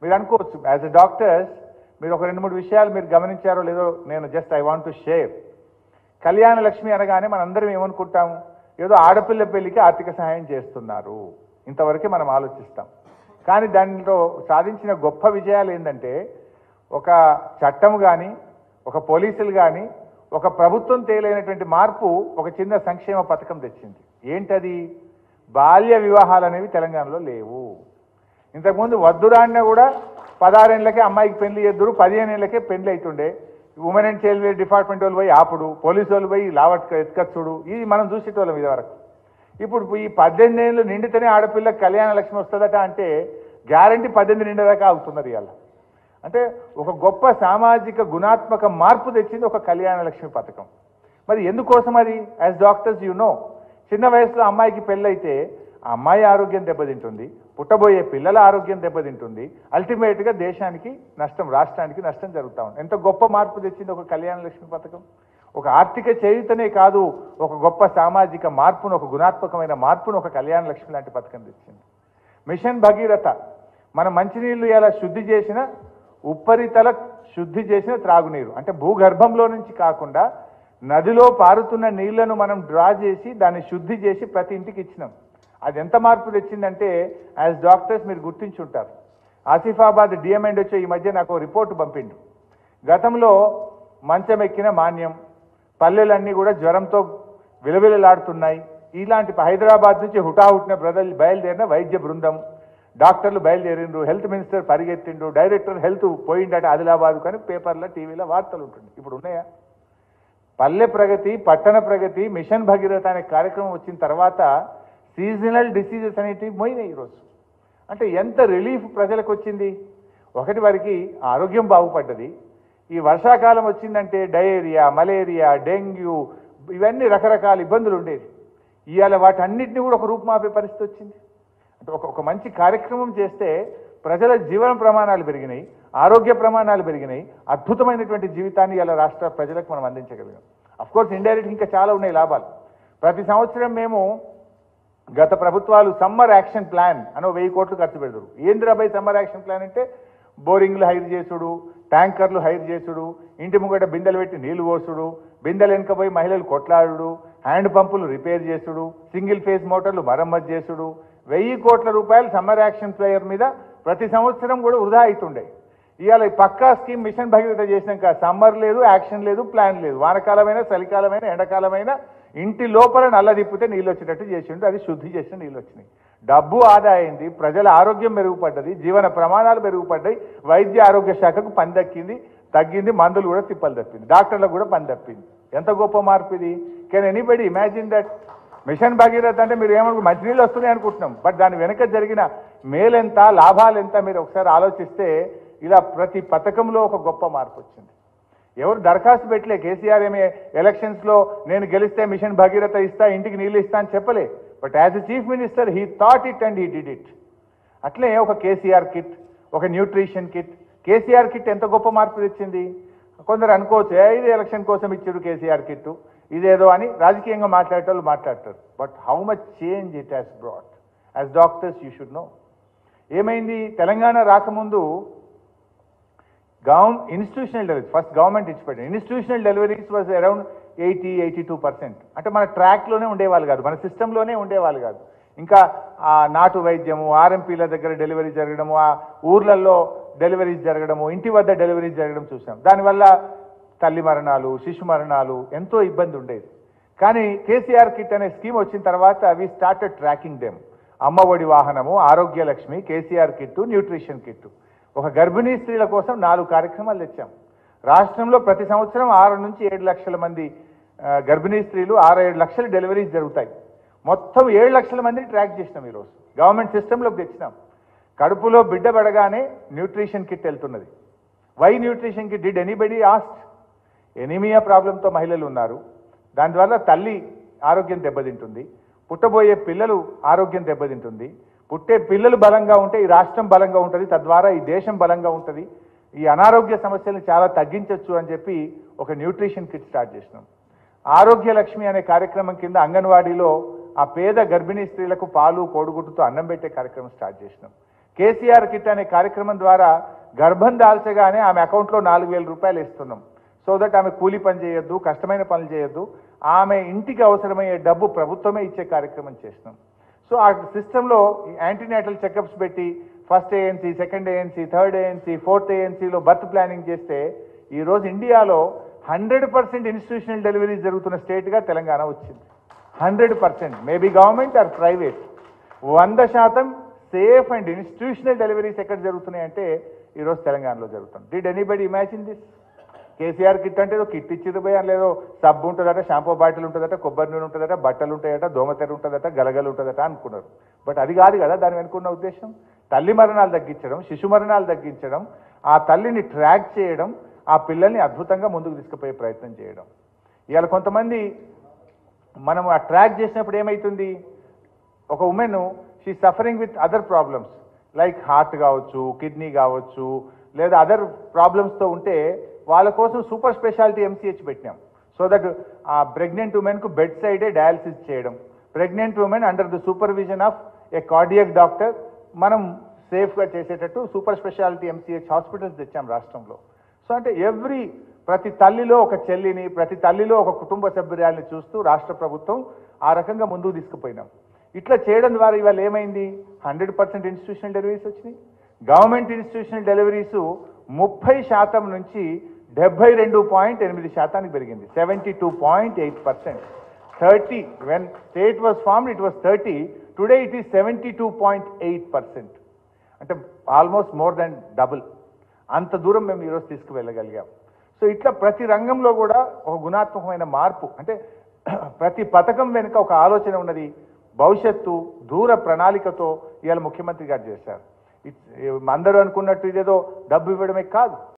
మీరు అనుకోవచ్చు as a doctors మీరు ఒక రెండు మూడు విషయాలు మీరు గమనించారో లేదో నేను just I want to share Kalyana Lakshmi అనగానే మనందరం ఏమనుకుంటాము ఏదో ఆడపిల్ల పెళ్లికి ఆర్థిక సహాయం చేస్తున్నారు ఇంతవరకే మనం ఆలోచిస్తాం కానీ దానిలో సాధించిన గొప్ప విజయాలు ఏంటంటే ఒక చట్టం కానీ ఒక పోలీసులు కానీ ఒక ప్రభుత్వం తేలైనటువంటి మార్పు ఒక చిన్న సంక్షేమ పథకం తెచ్చింది ఏంటది బాల్య వివాహాలు అనేవి తెలంగాణలో లేవు ఇంతకుముందు వద్దురాన్న కూడా పదహారేళ్ళకే అమ్మాయికి పెళ్లి చేద్దరు పదిహేను ఏళ్ళకే పెళ్లి అవుతుండే women and child welfare department వాళ్ళు పోయి ఆపుడు పోలీసు వాళ్ళు పోయి లావట్ ఎత్తుకచ్చుడు ఇది మనం చూసేటోళ్ళం ఇది వరకు ఇప్పుడు ఈ పద్దెనిమిది ఏళ్ళు నిండితేనే ఆడపిల్లకి కళ్యాణ లక్ష్మి వస్తుందట అంటే గ్యారంటీ పద్దెనిమిది నిండదాకా అవుతున్నది ఇవాళ అంటే ఒక గొప్ప సామాజిక గుణాత్మక మార్పు తెచ్చింది ఒక కళ్యాణ లక్ష్మి పథకం మరి ఎందుకోసం అది యాజ్ డాక్టర్స్ యు నో చిన్న వయసులో అమ్మాయికి పెళ్ళైతే ఆ అమ్మాయి ఆరోగ్యం దెబ్బతింటుంది పుట్టబోయే పిల్లల ఆరోగ్యం దెబ్బతింటుంది అల్టిమేట్గా దేశానికి నష్టం రాష్ట్రానికి నష్టం జరుగుతా ఉంది ఎంత గొప్ప మార్పు తెచ్చింది ఒక కళ్యాణ లక్ష్మి పథకం ఒక ఆర్థిక చేయుతనే కాదు ఒక గొప్ప సామాజిక మార్పును ఒక గుణాత్మకమైన మార్పును ఒక కళ్యాణ లక్ష్మి లాంటి పథకం తెచ్చింది మిషన్ భగీరథ మన మంచినీళ్లు ఎలా శుద్ధి చేసిన ఉపరితల శుద్ధి చేసిన త్రాగునీరు అంటే భూగర్భంలో నుంచి కాకుండా నదిలో పారుతున్న నీళ్లను మనం డ్రా చేసి దాన్ని శుద్ధి చేసి ప్రతి ఇంటికి ఇచ్చినాం అది ఎంత మార్పు తెచ్చిందంటే యాజ్ డాక్టర్స్ మీరు గుర్తించుంటారు ఆసిఫాబాద్ డిఎంఎండ్ వచ్చే ఈ మధ్య నాకు రిపోర్ట్ పంపిండు గతంలో మంచం ఎక్కిన మాన్యం పల్లెలన్నీ కూడా జ్వరంతో విలవిలలాడుతున్నాయి ఇలాంటి హైదరాబాద్ నుంచి హుటాహుటిన బ్రదల్ బయలుదేరిన వైద్య బృందం డాక్టర్లు బయలుదేరిండ్రు హెల్త్ మినిస్టర్ పరిగెత్తిండు డైరెక్టర్ హెల్త్ పోయిండట ఆదిలాబాద్ కానీ పేపర్లో టీవీలో వార్తలు ఉంటుంది ఇప్పుడు ఉన్నాయా పల్లె ప్రగతి పట్టణ ప్రగతి మిషన్ భగీరథ అనే కార్యక్రమం వచ్చిన తర్వాత సీజనల్ డిసీజెస్ అనేటివి పోయినాయి ఈరోజు అంటే ఎంత రిలీఫ్ ప్రజలకు వచ్చింది ఒకటి వారికి ఆరోగ్యం బాగుపడ్డది ఈ వర్షాకాలం వచ్చిందంటే డయేరియా మలేరియా డెంగ్యూ ఇవన్నీ రకరకాల ఇబ్బందులు ఉండేది ఇవాళ వాటన్నిటిని కూడా ఒక రూపుమాపే పరిస్థితి వచ్చింది అంటే ఒక ఒక మంచి కార్యక్రమం చేస్తే ప్రజల జీవన ప్రమాణాలు పెరిగినాయి ఆరోగ్య ప్రమాణాలు పెరిగినాయి అద్భుతమైనటువంటి జీవితాన్ని ఇలా రాష్ట్ర ప్రజలకు మనం అందించగలిగాం కోర్స్ ఇండైరెక్ట్ ఇంకా చాలా ఉన్నాయి లాభాలు ప్రతి సంవత్సరం మేము గత ప్రభుత్వాలు సమ్మర్ యాక్షన్ ప్లాన్ అని ఒక వెయ్యి కోట్లు ఖర్చు పెడతారు ఏంద్రాబాయ్ సమ్మర్ యాక్షన్ ప్లాన్ అంటే బోరింగ్లు హైర్ చేసుడు ట్యాంకర్లు హైర్ చేసుడు ఇంటి ముంగట బిందెలు పెట్టి నీళ్లు పోసుడు బిందెలు వెనుకపోయి మహిళలు కొట్లాడుడు హ్యాండ్ పంపులు రిపేర్ చేసుడు సింగిల్ ఫేజ్ మోటార్లు మరమ్మతు చేసుడు వెయ్యి కోట్ల రూపాయలు సమ్మర్ యాక్షన్ ప్లేయర్ మీద ప్రతి సంవత్సరం కూడా వృధా అవుతుండే ఇవాళ ఈ పక్కా స్కీమ్ మిషన్ భగీరథ చేసినాక సమ్మర్ లేదు యాక్షన్ లేదు ప్లాన్ లేదు వానకాలమైన చలికాలమైన ఎండాకాలమైన ఇంటి లోపల నల్ల తిప్పితే నీళ్ళు వచ్చేటట్టు చేసిండు అది శుద్ధి చేసిన నీళ్ళు వచ్చినాయి డబ్బు ఆదా అయింది ప్రజల ఆరోగ్యం మెరుగుపడ్డది జీవన ప్రమాణాలు మెరుగుపడ్డాయి వైద్య ఆరోగ్య శాఖకు పని దక్కింది తగ్గింది మందులు కూడా తిప్పలు తప్పింది డాక్టర్లకు కూడా పని తప్పింది ఎంత గొప్ప మార్పు ఇది can anybody imagine that mission Bhagiratha అంటే మీరు ఏమనుకు మంచినీళ్ళు వస్తున్నాయి అనుకుంటున్నాం బట్ దాని వెనక జరిగిన మేలెంత లాభాలు ఎంత మీరు ఒకసారి ఆలోచిస్తే ఇలా ప్రతి పథకంలో ఒక గొప్ప మార్పు వచ్చింది ఎవరు దరఖాస్తు పెట్టలే కేసీఆర్ ఏమి ఎలక్షన్స్లో నేను గెలిస్తే మిషన్ భగీరథ ఇస్తా ఇంటికి నీళ్ళు ఇస్తా అని చెప్పలే but as a chief minister he thought it and he did it అట్లే ఒక కేసీఆర్ కిట్ ఒక న్యూట్రిషన్ కిట్ కేసీఆర్ కిట్ ఎంత గొప్ప మార్పు తెచ్చింది కొందరు అనుకోవచ్చు "ఏ, ఇది ఎలక్షన్ కోసం ఇచ్చారు కేసీఆర్ కిట్ ఇదేదో అని రాజకీయంగా మాట్లాడేటోళ్ళు మాట్లాడతారు but how much change it has brought as doctors you should know ఏమైంది తెలంగాణ రాకముందు గవర్న ఇన్స్టిట్యూషనల్ డెలివరీ ఫస్ట్ గవర్నమెంట్ ఇచ్చిపెట్టింది institutional deliveries was around eighty eighty two percent అంటే మన ట్రాక్లోనే ఉండేవాళ్ళు కాదు మన సిస్టంలోనే ఉండేవాళ్ళు కాదు ఇంకా ఆ నాటు వైద్యము ఆర్ఎంపీల దగ్గర డెలివరీ జరగడము ఆ ఊర్లలో డెలివరీస్ జరగడము ఇంటి వద్ద డెలివరీస్ జరగడం చూసాం దానివల్ల తల్లి మరణాలు శిశు మరణాలు ఎంతో ఇబ్బంది ఉండేది కానీ కేసీఆర్ కిట్ అనే స్కీమ్ వచ్చిన తర్వాత we started tracking them Amma Odi వాహనము Arogya Lakshmi KCR kit nutrition kit ఒక గర్భిణీ స్త్రీల కోసం నాలుగు కార్యక్రమాలు తెచ్చాం రాష్ట్రంలో ప్రతి సంవత్సరం ఆరు నుంచి ఏడు లక్షల మంది ఆ, గర్భిణీ స్త్రీలు ఆరు ఏడు లక్షల డెలివరీస్ జరుగుతాయి మొత్తం ఏడు లక్షల మందిని ట్రాక్ చేసినాం ఈరోజు గవర్నమెంట్ సిస్టంలోకి తెచ్చినాం కడుపులో బిడ్డ పడగానే న్యూట్రిషన్ కిట్ వెళ్తున్నది why nutrition kit did anybody ask anemia ప్రాబ్లంతో మహిళలు ఉన్నారు దానివల్ల తల్లి ఆరోగ్యం దెబ్బతింటుంది పుట్టబోయే పిల్లలు ఆరోగ్యం దెబ్బతింటుంది పుట్టే పిల్లలు బలంగా ఉంటే ఈ రాష్ట్రం బలంగా ఉంటుంది తద్వారా ఈ దేశం బలంగా ఉంటుంది ఈ అనారోగ్య సమస్యలను చాలా తగ్గించవచ్చు అని చెప్పి ఒక న్యూట్రిషన్ కిట్ స్టార్ట్ చేసినాం ఆరోగ్య లక్ష్మి అనే కార్యక్రమం కింద అంగన్వాడీలో ఆ పేద గర్భిణీ స్త్రీలకు పాలు కోడిగుడ్డుతో అన్నం పెట్టే కార్యక్రమం స్టార్ట్ చేసినాం కేసీఆర్ కిట్ అనే కార్యక్రమం ద్వారా గర్భం దాల్చగానే ఆమె అకౌంట్లో నాలుగు వేల రూపాయలు ఇస్తున్నాం సో దట్ ఆమె కూలి పని చేయొద్దు కష్టమైన పనులు చేయొద్దు ఆమె ఇంటికి అవసరమయ్యే డబ్బు ప్రభుత్వమే ఇచ్చే కార్యక్రమం చేసినాం సో ఆ సిస్టంలో యాంటీనేటల్ చెకప్స్ పెట్టి first ANC second ANC third ANC fourth ఏఎన్సీలో బర్త్ ప్లానింగ్ చేస్తే ఈరోజు ఇండియాలో హండ్రెడ్ పర్సెంట్ ఇన్స్టిట్యూషనల్ డెలివరీ జరుగుతున్న స్టేట్గా తెలంగాణ వచ్చింది hundred percent maybe government or private వంద శాతం సేఫ్ అండ్ ఇన్స్టిట్యూషనల్ డెలివరీస్ ఎక్కడ జరుగుతున్నాయి అంటే ఈరోజు తెలంగాణలో జరుగుతుంది did anybody imagine this KCR kit అంటే ఏదో కిట్ ఇచ్చింది పోయి లేదో సబ్బు ఉంటుందట షాంపూ బాటిల్ ఉంటుందట కొబ్బరి నూనె ఉంటుందట బట్టలు ఉంటాయట దోమతెర ఉంటుందట గలగలు ఉంటుందట అనుకున్నారు బట్ అది కాదు కదా దాని వెనుకున్న ఉద్దేశం తల్లి మరణాలు తగ్గించడం శిశు మరణాలు తగ్గించడం ఆ తల్లిని ట్రాక్ చేయడం ఆ పిల్లల్ని అద్భుతంగా ముందుకు తీసుకుపోయే ప్రయత్నం చేయడం ఇవాళ కొంతమంది మనం ఆ ట్రాక్ చేసినప్పుడు ఏమవుతుంది ఒక women she suffering with other problems like heart కావచ్చు కిడ్నీ కావచ్చు లేదా అదర్ ప్రాబ్లమ్స్తో ఉంటే వాళ్ళ కోసం సూపర్ స్పెషాలిటీ ఎంసీహెచ్ పెట్టినాం సో దట్ ఆ ప్రెగ్నెంట్ ఉమెన్కు బెడ్ సైడే డయాలసిస్ చేయడం pregnant women under the supervision of a cardiac doctor మనం సేఫ్గా చేసేటట్టు సూపర్ స్పెషాలిటీ ఎంసీహెచ్ హాస్పిటల్స్ తెచ్చాం రాష్ట్రంలో సో అంటే ఎవ్రీ ప్రతి తల్లిలో ఒక చెల్లిని ప్రతి తల్లిలో ఒక కుటుంబ సభ్యురాల్ని చూస్తూ రాష్ట్ర ప్రభుత్వం ఆ రకంగా ముందుకు తీసుకుపోయినాం ఇట్లా చేయడం ద్వారా ఇవాళ ఏమైంది హండ్రెడ్ పర్సెంట్ ఇన్స్టిట్యూషనల్ డెలివరీస్ వచ్చినాయి గవర్నమెంట్ ఇన్స్టిట్యూషనల్ డెలివరీస్ ముప్పై శాతం నుంచి డెబ్బై రెండు పాయింట్ ఎనిమిది శాతానికి పెరిగింది seventy two point eight percent thirty when state was form it was thirty today it is seventy two point eight percent అంటే ఆల్మోస్ట్ మోర్ దెన్ డబుల్ అంత దూరం మేము ఈరోజు తీసుకువెళ్ళగలిగాం సో ఇట్లా ప్రతి రంగంలో కూడా ఒక గుణాత్మకమైన మార్పు అంటే ప్రతి పథకం వెనుక ఒక ఆలోచన ఉన్నది భవిష్యత్తు దూర ప్రణాళికతో ఇవాళ ముఖ్యమంత్రి గారు చేశారు ఇట్స్ అందరూ అనుకున్నట్టు ఇదేదో డబ్బు ఇవ్వడమే కాదు